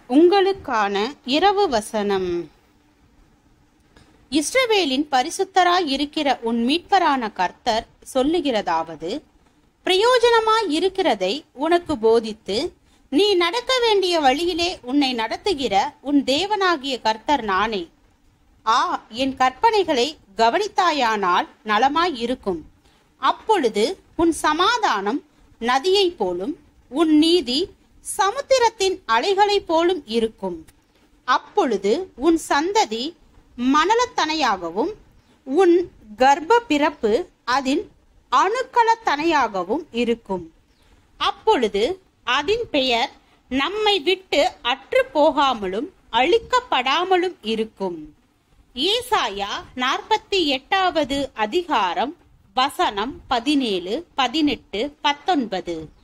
உங்களுக்கான இரவு வசனம் இஸ்ரவேலின் பரிசுத்தராய் இருக்கிற உன் மீட்பரான கர்த்தர் சொல்லுகிறதாவது பிரயோஜனமாய் இருக்கிறதை உனக்கு போதித்து நீ நடக்க வேண்டிய வழியிலே உன்னை நடத்துகிற உன் தேவனாகிய கர்த்தர் நானே ஆ என் கற்பனைகளை கவனித்தாயானால் நலமாய் இருக்கும் அப்பொழுது உன் சமாதானம் நதியைப் போலும் உன் நீதி சமுத்திரத்தின் அலைகளைப் போலும் இருக்கும் அப்பொழுது உன் சந்ததி மணலத்தனையாகவும் உன் கர்ப்ப பிறப்பு அதன் அணுக்களத்தனையாகவும் இருக்கும் அப்பொழுது அதன் பெயர் நம்மை விட்டு அற்று போகாமலும் அழிக்கப்படாமலும் இருக்கும் ஏசாயா நாற்பத்தி எட்டாவது அதிகாரம் வசனம் பதினேழு பதினெட்டு பத்தொன்பது